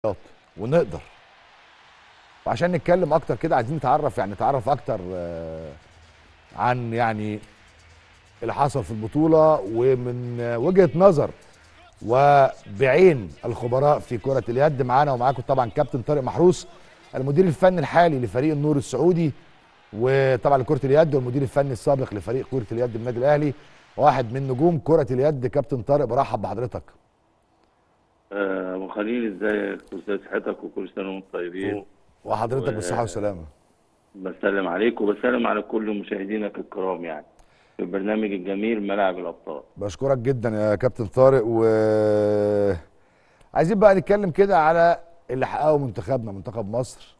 ونقدر وعشان نتكلم اكتر كده عايزين نتعرف يعني نتعرف اكتر آه، عن يعني اللي حصل في البطوله ومن آه، وجهه نظر وبعين الخبراء في كره اليد معانا ومعاكم طبعا كابتن طارق محروس المدير الفني الحالي لفريق النور السعودي وطبعا لكره اليد والمدير الفني السابق لفريق كره اليد النادي الاهلي واحد من نجوم كره اليد كابتن طارق برحب بحضرتك آه، ابو خليل ازيك وازاي صحتك وكل سنه وانتم طيبين وحضرتك و- بالصحه والسلامه بسلم عليك وبسلم على كل مشاهدينك الكرام يعني في البرنامج الجميل ملاعب الابطال بشكرك جدا يا كابتن طارق و عايزين بقى نتكلم كده على اللي حققه منتخبنا منتخب مصر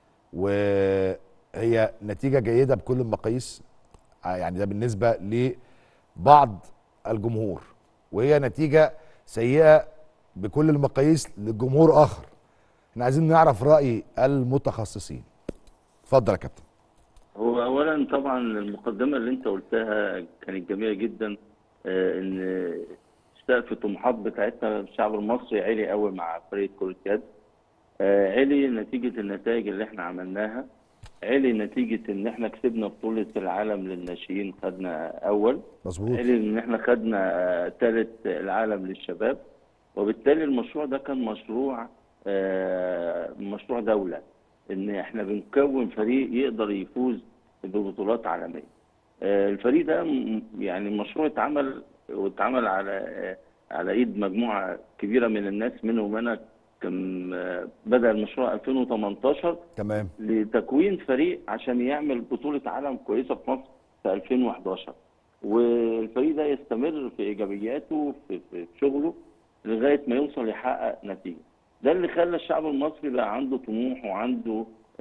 وهي نتيجة جيدة بكل المقاييس آه يعني ده بالنسبة لبعض الجمهور وهي نتيجة سيئة بكل المقاييس لجمهور آخر احنا عايزين نعرف رأي المتخصصين اتفضل يا كابتن هو اولا طبعا المقدمه اللي انت قلتها كانت جميله جدا آه، ان سقف الطموحات بتاعتنا الشعب المصري عالي قوي مع فريق كره يد آه، عالي نتيجه النتائج اللي احنا عملناها عالي نتيجه ان احنا كسبنا بطوله العالم للناشئين خدنا اول مظبوط عالي ان احنا خدنا ثالث العالم للشباب وبالتالي المشروع ده كان مشروع آه، مشروع دولة ان احنا بنكون فريق يقدر يفوز ببطولات عالمية آه، الفريق ده م- يعني المشروع اتعمل واتعمل على آه، على ايد مجموعة كبيرة من الناس منهم انا كان آه، بدأ المشروع 2018 تمام لتكوين فريق عشان يعمل بطولة عالم كويسة في مصر في 2011 والفريق ده يستمر في إيجابياته في, في في شغله لغاية ما يوصل يحقق نتيجة ده اللي خلى الشعب المصري بقى عنده طموح وعنده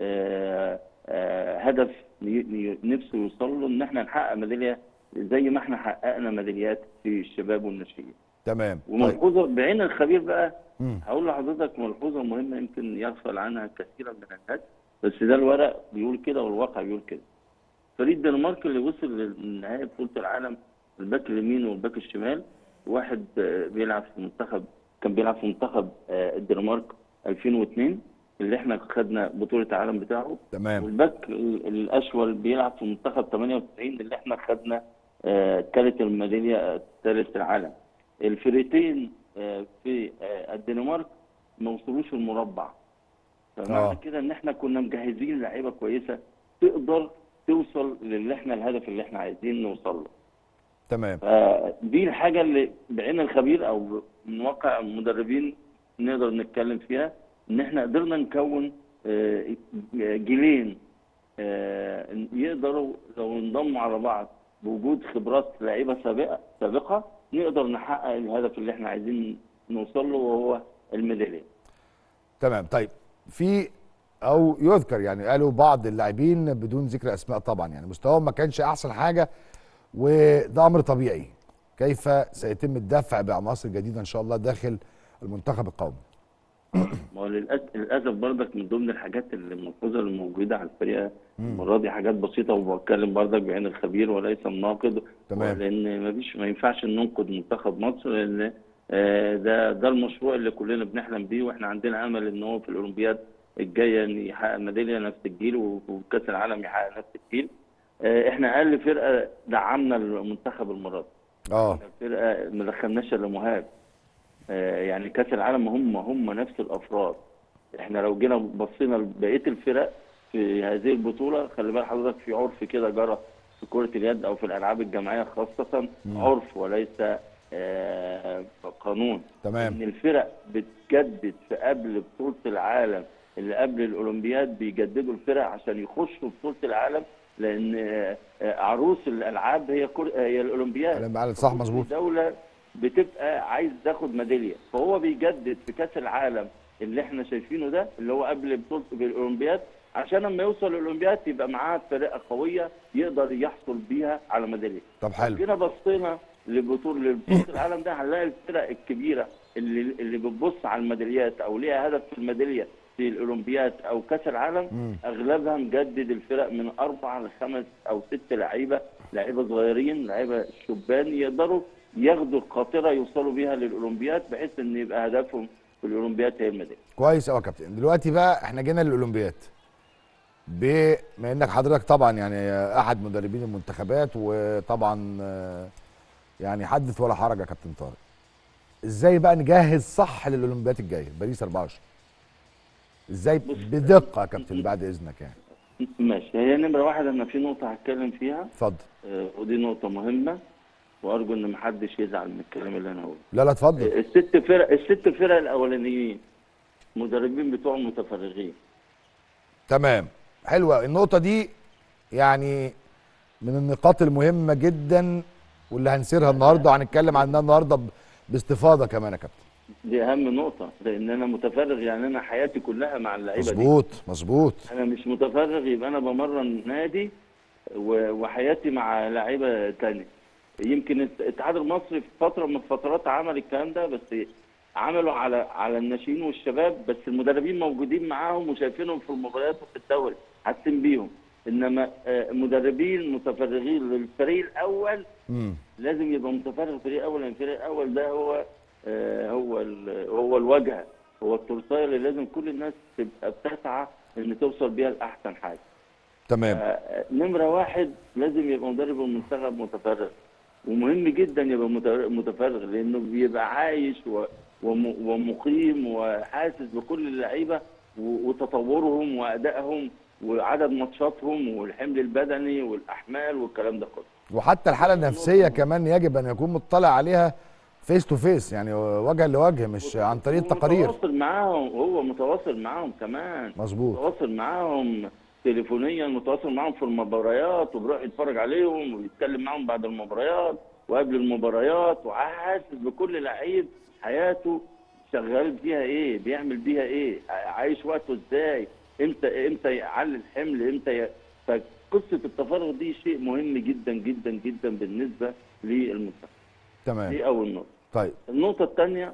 آه آه هدف ي- ي- نفسه يوصل له ان احنا نحقق ميدالية زي ما احنا حققنا ميداليات في الشباب والناشئين تمام طيب وملحوظة بعين الخبير بقى مم. هقول لحضرتك ملحوظه مهمه يمكن يغفل عنها كثيرا من الناس بس ده الورق بيقول كده والواقع بيقول كده فريق الدنمارك اللي وصل لنهائي بطوله العالم الباك اليمين والباك الشمال واحد آه، بيلعب في منتخب كان بيلعب في منتخب آه، الدنمارك 2002 اللي احنا خدنا بطوله العالم بتاعه تمام والباك ال- الاشول بيلعب في منتخب 98 اللي احنا خدنا ثالث الميداليه ثالث العالم الفريقين آه، في آه، الدنمارك ما وصلوش المربع آه. فمعنى كده ان احنا كنا مجهزين لعيبه كويسه تقدر توصل للي احنا الهدف اللي احنا عايزين نوصل له تمام فدي الحاجه اللي بعين الخبير او من واقع المدربين نقدر نتكلم فيها ان احنا قدرنا نكون آه، جيلين آه، يقدروا لو انضموا على بعض بوجود خبرات لعيبه سابقه سابقه نقدر نحقق الهدف اللي احنا عايزين نوصل له وهو الميداليه. تمام طيب في او يذكر يعني قالوا بعض اللاعبين بدون ذكر اسماء طبعا يعني مستواهم ما كانش احسن حاجه وده امر طبيعي كيف سيتم الدفع بعناصر جديده ان شاء الله داخل المنتخب القومي ما هو للأس- للاسف برضك من ضمن الحاجات اللي الملحوظه اللي موجوده على الفريق المره دي حاجات بسيطه وبتكلم برضك بعين الخبير وليس الناقد تمام. لان ما فيش ما ينفعش ننقد منتخب مصر لان آه، ده ده المشروع اللي كلنا بنحلم بيه واحنا عندنا امل ان هو في الاولمبياد الجايه إن يحقق ميداليه نفس الجيل وفي كاس العالم يحقق نفس الجيل آه، احنا اقل فرقه دعمنا المنتخب المره دي اه فرقه ما دخلناش الا مهاب آه، يعني كاس العالم هم هم نفس الافراد احنا لو جينا بصينا لبقيه الفرق في هذه البطوله خلي بال حضرتك في عرف كده جرى في كره اليد او في الالعاب الجماعيه خاصه عرف وليس آه، قانون تمام ان الفرق بتجدد في قبل بطوله العالم اللي قبل الاولمبياد بيجددوا الفرق عشان يخشوا بطوله العالم لان آه، آه، عروس الالعاب هي كر... هي الاولمبياد كلام معلم صح مظبوط دوله بتبقى عايز تاخد ميداليه فهو بيجدد في كاس العالم اللي احنا شايفينه ده اللي هو قبل بطوله الاولمبياد عشان لما يوصل الاولمبياد يبقى معاه فرقه قويه يقدر يحصل بيها على ميداليه طب حلو جينا بصينا لبطوله لبطوله العالم ده هنلاقي الفرق الكبيره اللي اللي بتبص على الميداليات او ليها هدف في الميداليه في الاولمبياد او كاس العالم مم. اغلبها مجدد الفرق من اربع لخمس او ست لعيبه لعيبه صغيرين لعيبه شبان يقدروا ياخدوا القاطره يوصلوا بيها للاولمبياد بحيث ان يبقى هدفهم في الاولمبياد هي الميداليه كويس قوي يا كابتن دلوقتي بقى احنا جينا للاولمبياد بما انك حضرتك طبعا يعني احد مدربين المنتخبات وطبعا آه، يعني حدث ولا حرج يا كابتن طارق ازاي بقى نجهز صح للاولمبياد الجايه باريس 24 ازاي بص- بدقه يا كابتن بعد اذنك يعني ماشي هي نمره واحد انا في نقطه هتكلم فيها اتفضل آه، ودي نقطه مهمه وارجو ان محدش يزعل من الكلام اللي انا هقوله لا لا اتفضل الست فرق الست فرق الاولانيين مدربين بتوعهم متفرغين تمام حلوه النقطه دي يعني من النقاط المهمه جدا واللي هنسيرها النهارده وهنتكلم عنها النهارده ب- باستفاضه كمان يا كابتن دي اهم نقطه لان انا متفرغ يعني انا حياتي كلها مع اللعيبه دي مظبوط مظبوط انا مش متفرغ يبقى انا بمرن نادي و- وحياتي مع لعيبه تانية يمكن الت- الاتحاد المصري في فتره من الفترات عمل الكلام ده بس عملوا على على الناشئين والشباب بس المدربين موجودين معاهم وشايفينهم في المباريات وفي الدوري حاسين بيهم انما آه، مدربين متفرغين للفريق الاول امم لازم يبقى متفرغ الفريق الاول لان الفريق الاول ده هو آه، هو ال- هو الواجهه هو الترصايه اللي لازم كل الناس تبقى بتسعى ان توصل بيها لاحسن حاجه تمام آه، نمرة واحد لازم يبقى مدرب المنتخب متفرغ ومهم جدا يبقى متر- متفرغ لأنه بيبقى عايش و- وم- ومقيم وحاسس بكل اللعيبة و- وتطورهم وأدائهم وعدد ماتشاتهم والحمل البدني والأحمال والكلام ده كله وحتى الحاله النفسيه كمان يجب ان يكون مطلع عليها فيس تو فيس يعني وجها لوجه مش عن طريق هو التقارير متواصل معاهم هو متواصل معاهم كمان مظبوط متواصل معاهم تليفونيا متواصل معاهم في المباريات وبيروح يتفرج عليهم ويتكلم معاهم بعد المباريات وقبل المباريات وحاسس بكل لعيب حياته شغال فيها ايه بيعمل بيها ايه عايش وقته ازاي امتى امتى يعلي الحمل امتى ي... فقصه التفرغ دي شيء مهم جدا جدا جدا بالنسبه للمنتخب تمام دي اول نقطه طيب النقطه الثانيه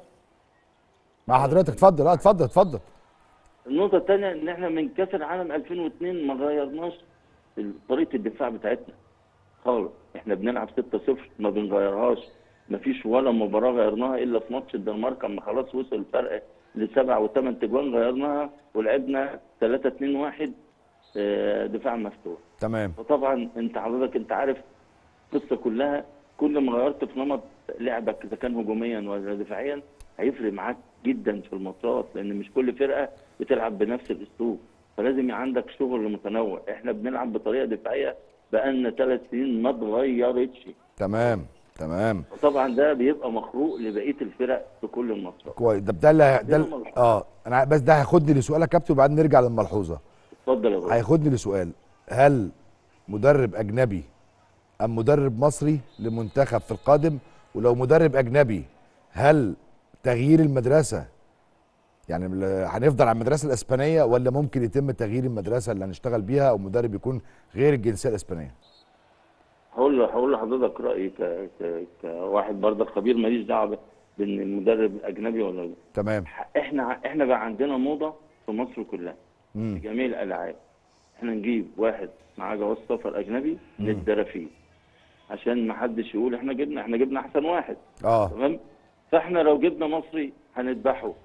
مع حضرتك اتفضل اه اتفضل اتفضل النقطة الثانية إن إحنا من كأس العالم 2002 ما غيرناش طريقة الدفاع بتاعتنا خالص، إحنا بنلعب 6-0 ما بنغيرهاش، ما فيش ولا مباراة غيرناها إلا في ماتش الدنمارك أما خلاص وصل الفرق لسبع وثمان تجوان غيرناها ولعبنا 3-2-1 آه، دفاع مفتوح. تمام فطبعا أنت حضرتك أنت عارف القصة كلها كل ما غيرت في نمط لعبك إذا كان هجوميا ولا دفاعيا هيفرق معاك جدا في الماتشات لان مش كل فرقه بتلعب بنفس الاسلوب فلازم يبقى عندك شغل متنوع احنا بنلعب بطريقه دفاعيه بقالنا ثلاث سنين ما اتغيرتش تمام تمام وطبعا ده بيبقى مخروق لبقيه الفرق في كل الماتشات كويس ده ده اللي ده عندنا ال- ملحوظة. اه انا بس ده هياخدني لسؤال يا كابتن وبعدين نرجع للملحوظه اتفضل يا باشا هياخدني لسؤال هل مدرب اجنبي ام مدرب مصري لمنتخب في القادم ولو مدرب اجنبي هل تغيير المدرسه يعني ال- هنفضل على المدرسه الاسبانيه ولا ممكن يتم تغيير المدرسه اللي هنشتغل بيها او مدرب يكون غير الجنسيه الاسبانيه هقول هقول لحضرتك رايي ك... ك... كواحد برضه خبير ماليش دعوه بان المدرب اجنبي ولا لا تمام احنا احنا بقى عندنا موضه في مصر كلها في امم جميع الالعاب احنا نجيب واحد معاه جواز سفر اجنبي ندرى فيه عشان ما حدش يقول احنا جبنا احنا جبنا احسن واحد اه تمام فاحنا لو جبنا مصري هنذبحه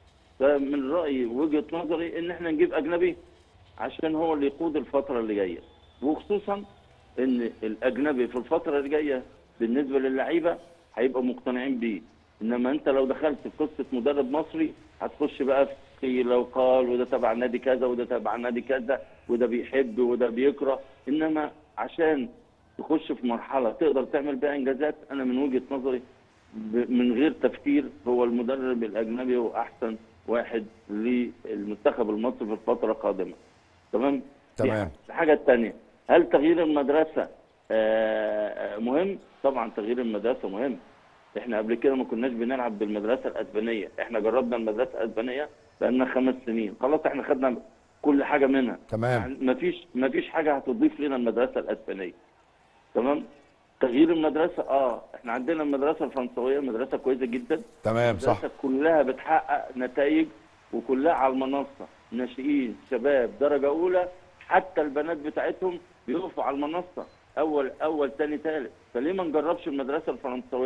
فمن رايي وجهه نظري ان احنا نجيب اجنبي عشان هو اللي يقود الفتره اللي جايه وخصوصا ان الاجنبي في الفتره اللي جايه بالنسبه للعيبه هيبقوا مقتنعين بيه انما انت لو دخلت في قصه مدرب مصري هتخش بقى في لو قال وده تبع نادي كذا وده تبع نادي كذا وده بيحب وده بيكره انما عشان تخش في مرحله تقدر تعمل بيها انجازات انا من وجهه نظري ب- من غير تفكير هو المدرب الاجنبي هو احسن واحد للمنتخب المصري في الفتره القادمه تمام تمام. الحاجه الثانيه هل تغيير المدرسه آه، آه، مهم طبعا تغيير المدرسه مهم احنا قبل كده ما كناش بنلعب بالمدرسه الاسبانيه احنا جربنا المدرسه الاسبانيه بقالنا خمس سنين خلاص احنا خدنا كل حاجه منها تمام يعني مفيش مفيش حاجه هتضيف لنا المدرسه الاسبانيه تمام تغيير المدرسه اه احنا عندنا المدرسه الفرنسويه مدرسه كويسه جدا تمام صح المدرسه كلها بتحقق نتائج وكلها على المنصه ناشئين شباب درجه اولى حتى البنات بتاعتهم بيقفوا على المنصه اول اول ثاني ثالث فليه ما نجربش المدرسه الفرنسويه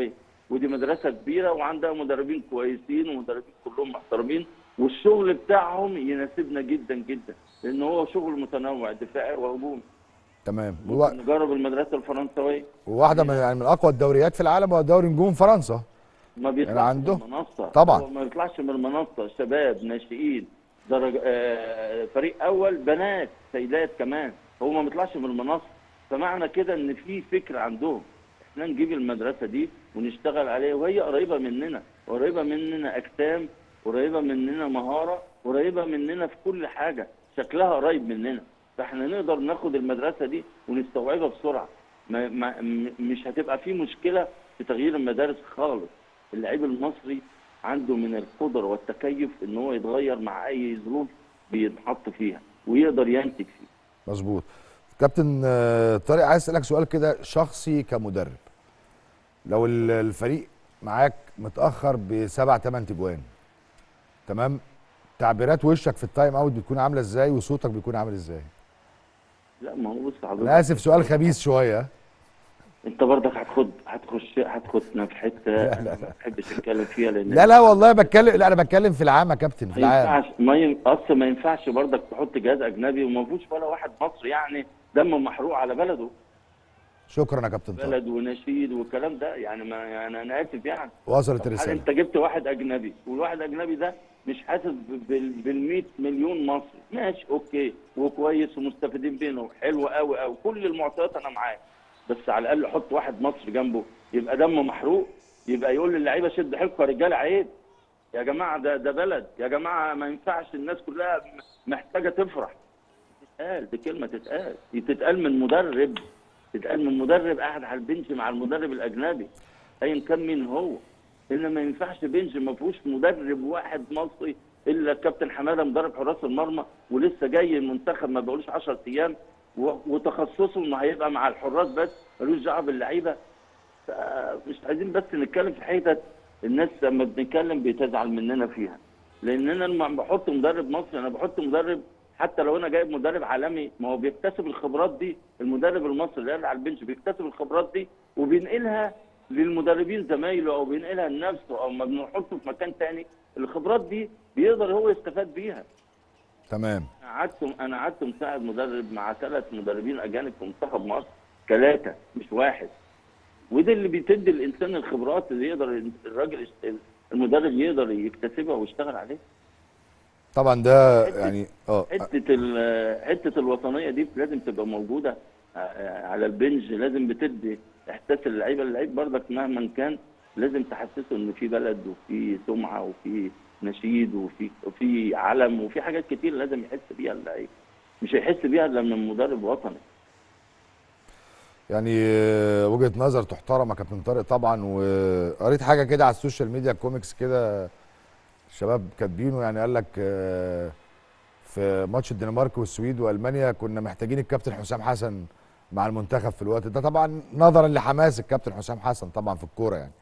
ودي مدرسه كبيره وعندها مدربين كويسين ومدربين كلهم محترمين والشغل بتاعهم يناسبنا جدا جدا لان هو شغل متنوع دفاعي وهجومي تمام ووا- نجرب المدرسه الفرنسويه وواحده من يعني من اقوى الدوريات في العالم هو دوري نجوم فرنسا ما بيطلعش عنده؟ من المنصه طبعاً. هو ما بيطلعش من المنصه شباب ناشئين درجه آه فريق اول بنات سيدات كمان هو ما بيطلعش من المنصه فمعنى كده ان في فكر عندهم احنا نجيب المدرسه دي ونشتغل عليها وهي قريبه مننا قريبه مننا اجسام قريبه مننا مهاره قريبه مننا في كل حاجه شكلها قريب مننا فاحنا نقدر ناخد المدرسه دي ونستوعبها بسرعه ما ما م- مش هتبقى في مشكله في تغيير المدارس خالص اللعيب المصري عنده من القدره والتكيف ان هو يتغير مع اي ظروف بيتحط فيها ويقدر ينتج فيها مظبوط كابتن آه، طارق عايز اسالك سؤال كده شخصي كمدرب لو ال- الفريق معاك متاخر بسبع ثمان تجوان تمام تعبيرات وشك في التايم اوت بتكون عامله ازاي وصوتك بيكون عامل ازاي لا ما هو بص حضرتك انا اسف سؤال خبيث شويه انت برضك هتخد هتخش هتخدنا في حته انا ما بحبش اتكلم فيها لان لا لا والله بتكلم لا انا بتكلم في العام يا كابتن في ما العام ينفعش ما ين... اصل ما ينفعش برضك تحط جهاز اجنبي وما فيهوش ولا واحد مصري يعني دمه محروق على بلده شكرا يا كابتن طارق بلد ونشيد والكلام ده يعني ما يعني انا اسف يعني وصلت طب هل الرساله انت جبت واحد اجنبي والواحد الاجنبي ده مش حاسس بال 100 مليون مصري ماشي اوكي وكويس ومستفيدين بينه حلو قوي قوي كل المعطيات انا معاك بس على الاقل حط واحد مصري جنبه يبقى دمه محروق يبقى يقول للعيبه شد حيلكم يا رجاله عيب يا جماعه ده ده بلد يا جماعه ما ينفعش الناس كلها م- محتاجه تفرح تتقال دي كلمه تتقال دي تتقال من مدرب تتقال من مدرب قاعد على البنش مع المدرب الاجنبي ايا كان مين هو ان ما ينفعش بنش ما فيهوش مدرب واحد مصري الا الكابتن حماده مدرب حراس المرمى ولسه جاي المنتخب ما بقولوش 10 ايام و- وتخصصه انه هيبقى مع الحراس بس ملوش دعوه باللعيبه مش عايزين بس نتكلم في حتت الناس لما بنتكلم بتزعل مننا فيها لان انا لما بحط مدرب مصري انا بحط مدرب حتى لو انا جايب مدرب عالمي ما هو بيكتسب الخبرات دي المدرب المصري اللي قاعد على البنش بيكتسب الخبرات دي وبينقلها للمدربين زمايله او بينقلها لنفسه او ما بنحطه في مكان تاني الخبرات دي بيقدر هو يستفاد بيها تمام انا قعدت انا قعدت مساعد مدرب مع ثلاث مدربين اجانب في منتخب مصر ثلاثه مش واحد وده اللي بيتدي الانسان الخبرات اللي يقدر الراجل المدرب يقدر يكتسبها ويشتغل عليها طبعا ده يعني اه حته ال- حته الوطنيه دي لازم تبقى موجوده ع- على البنج لازم بتدي احساس اللعيبه اللعيب برضك مهما كان لازم تحسسه ان في بلد وفي سمعه وفي نشيد وفي وفي علم وفي حاجات كتير لازم يحس بيها اللعيب مش هيحس بيها الا من مدرب وطني يعني آه، وجهه نظر تحترم يا كابتن طارق طبعا وقريت حاجه كده على السوشيال ميديا كوميكس كده الشباب كاتبينه يعني قال لك آه، في ماتش الدنمارك والسويد والمانيا كنا محتاجين الكابتن حسام حسن مع المنتخب في الوقت ده طبعا نظرا لحماس الكابتن حسام حسن طبعا في الكوره يعني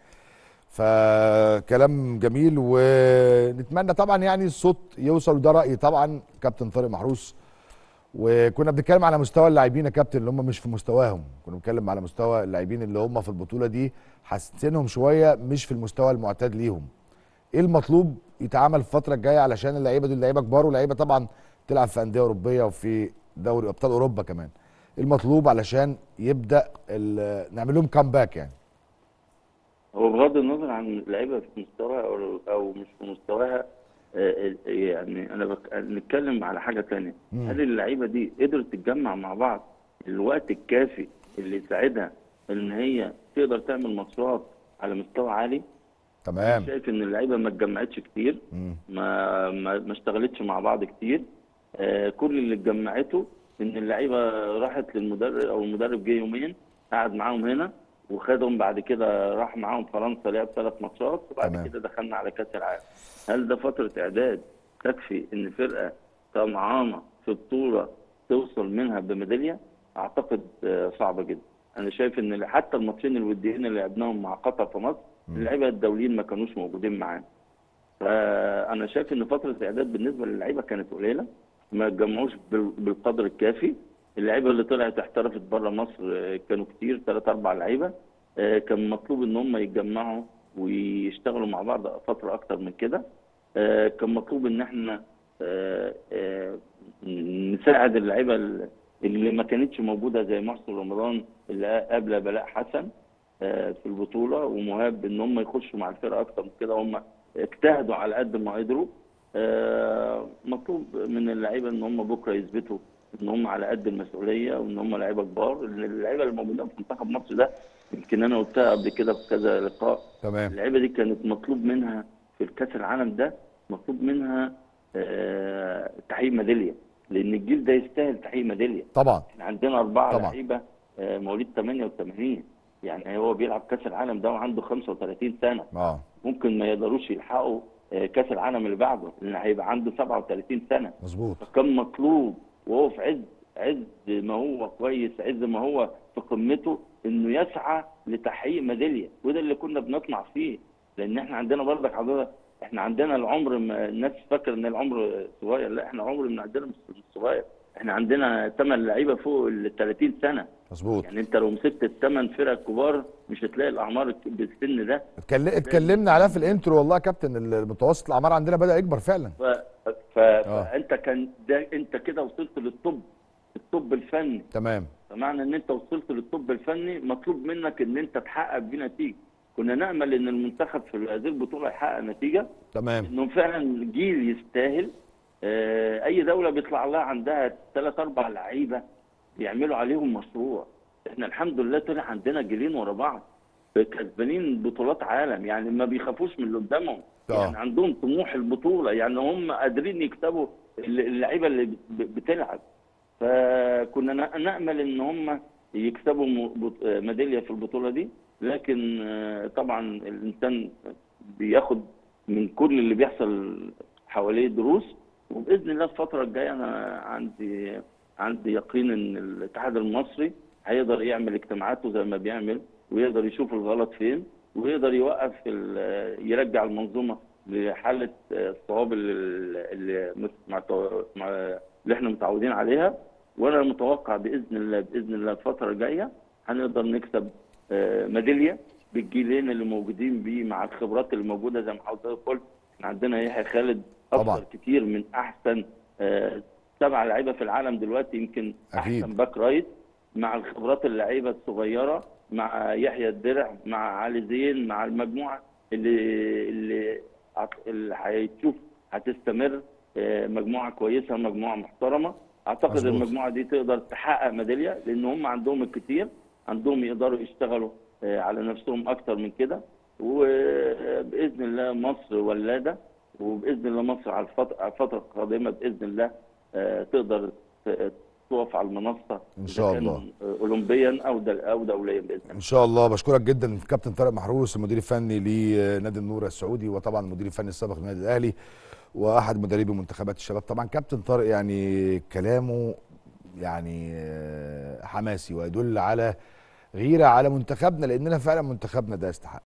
فكلام جميل ونتمنى طبعا يعني الصوت يوصل وده رايي طبعا كابتن طارق محروس وكنا بنتكلم على مستوى اللاعبين يا كابتن اللي هم مش في مستواهم كنا بنتكلم على مستوى اللاعبين اللي هم في البطوله دي حاسينهم شويه مش في المستوى المعتاد ليهم ايه المطلوب يتعمل في الفتره الجايه علشان اللعيبه دول لعيبه كبار ولاعيبه طبعا تلعب في انديه اوروبيه وفي دوري ابطال اوروبا كمان ايه المطلوب علشان يبدا ال- نعمل لهم كامباك يعني هو بغض النظر عن اللعيبه في مستواها او او مش في مستواها آه، آه، يعني انا بك... نتكلم على حاجه ثانيه مم. هل اللعيبه دي قدرت تتجمع مع بعض الوقت الكافي اللي يساعدها ان هي تقدر تعمل ماتشات على مستوى عالي تمام شايف ان اللعيبه ما اتجمعتش كتير مم. ما ما, ما اشتغلتش مع بعض كتير آه كل اللي اتجمعته ان اللعيبه راحت للمدرب او المدرب جه يومين قعد معاهم هنا وخدهم بعد كده راح معاهم فرنسا لعب ثلاث ماتشات وبعد تمام. كده دخلنا على كاس العالم هل ده فتره اعداد تكفي ان فرقه طمعانه في بطوله توصل منها بميداليه اعتقد آه، صعبه جدا انا شايف ان حتى الماتشين الوديين اللي لعبناهم مع قطر في مصر اللعيبه الدوليين ما كانوش موجودين معانا فانا شايف ان فتره الاعداد بالنسبه للعيبه كانت قليله ما اتجمعوش بال- بالقدر الكافي اللعيبه اللي طلعت احترفت بره مصر آه، كانوا كتير ثلاث اربع لعيبه آه، كان مطلوب ان هم يتجمعوا ويشتغلوا مع بعض فتره اكتر من كده آه، كان مطلوب ان احنا آه، آه، نساعد اللعيبه اللي ما كانتش موجوده زي محسن رمضان اللي قبل بلاء حسن آه، في البطوله ومهاب ان هم يخشوا مع الفرقه اكتر من كده هم اجتهدوا على قد ما قدروا آه، مطلوب من اللعيبه ان هم بكره يثبتوا ان هم على قد المسؤوليه وان هم لعيبه كبار ان اللعيبه اللي موجوده في منتخب مصر ده يمكن انا قلتها قبل كده في كذا لقاء تمام اللعيبه دي كانت مطلوب منها في الكاس العالم ده مطلوب منها آه، تحقيق ميداليه لان الجيل ده يستاهل تحقيق ميداليه طبعا احنا عندنا اربعه طبعا. لعيبه آه، مواليد 88 يعني هو بيلعب كاس العالم ده وعنده 35 سنه اه ممكن ما يقدروش يلحقوا آه، كاس العالم اللي بعده لان هيبقى عنده 37 سنه مظبوط فكان مطلوب وهو في عز عز ما هو كويس عز ما هو في قمته انه يسعى لتحقيق ميداليه وده اللي كنا بنطمع فيه لان احنا عندنا برضك حضرتك احنا عندنا العمر ما الناس فاكره ان العمر صغير لا احنا عمر من عندنا مش مش صغير احنا عندنا ثمان لعيبه فوق ال 30 سنه مظبوط يعني انت لو مسكت الثمان فرق الكبار مش هتلاقي الاعمار بالسن ده اتكل- اتكلمنا عليها في الانترو والله يا كابتن المتوسط الاعمار عندنا بدا يكبر فعلا ف... ف... فانت كان ده انت كده وصلت للطب الطب الفني تمام فمعنى ان انت وصلت للطب الفني مطلوب منك ان انت تحقق بيه نتيجه كنا نامل ان المنتخب في هذه البطوله يحقق نتيجه تمام انه فعلا جيل يستاهل آه، اي دوله بيطلع لها عندها ثلاث اربع لعيبه بيعملوا عليهم مشروع احنا الحمد لله طلع عندنا جيلين ورا بعض كسبانين بطولات عالم يعني ما بيخافوش من اللي قدامهم آه. يعني عندهم طموح البطوله يعني هم قادرين يكسبوا اللعيبه اللي بت- بتلعب فكنا ن- نامل ان هم يكسبوا م- بط- ميداليه في البطوله دي لكن آه، طبعا الانسان بياخد من كل اللي بيحصل حواليه دروس وباذن الله الفتره الجايه انا عندي عندي يقين ان الاتحاد المصري هيقدر يعمل اجتماعاته زي ما بيعمل ويقدر يشوف الغلط فين ويقدر يوقف ال- يرجع المنظومه لحاله الصواب اللي, اللي مع مع اللي احنا متعودين عليها وانا متوقع باذن الله باذن الله الفتره الجايه هنقدر نكسب آه، ميداليه بالجيلين اللي موجودين بيه مع الخبرات اللي موجوده زي ما حضرتك قلت احنا عندنا يحيى خالد طبعاً. افضل كتير من احسن آه، سبع لعيبه في العالم دلوقتي يمكن أكيد. احسن باك رايت مع الخبرات اللعيبه الصغيره مع يحيى الدرع مع علي زين مع المجموعه اللي اللي هت- اللي هتشوف هتستمر آه، مجموعه كويسه مجموعه محترمه اعتقد مظبوط. المجموعه دي تقدر تحقق ميداليه لان هم عندهم الكتير عندهم يقدروا يشتغلوا آه، على نفسهم اكتر من كده وباذن الله مصر ولاده وباذن الله مصر على الفتره على الفتره القادمه باذن الله آه، تقدر ت- تقف على المنصه إن شاء إذا كان الله. اولمبيا او دل- او دوليا باذن الله ان شاء الله بشكرك جدا كابتن طارق محروس المدير الفني لنادي النور السعودي وطبعا المدير الفني السابق للنادي الاهلي واحد مدربي منتخبات الشباب طبعا كابتن طارق يعني كلامه يعني آه، حماسي ويدل على غيره على منتخبنا لاننا فعلا منتخبنا ده يستحق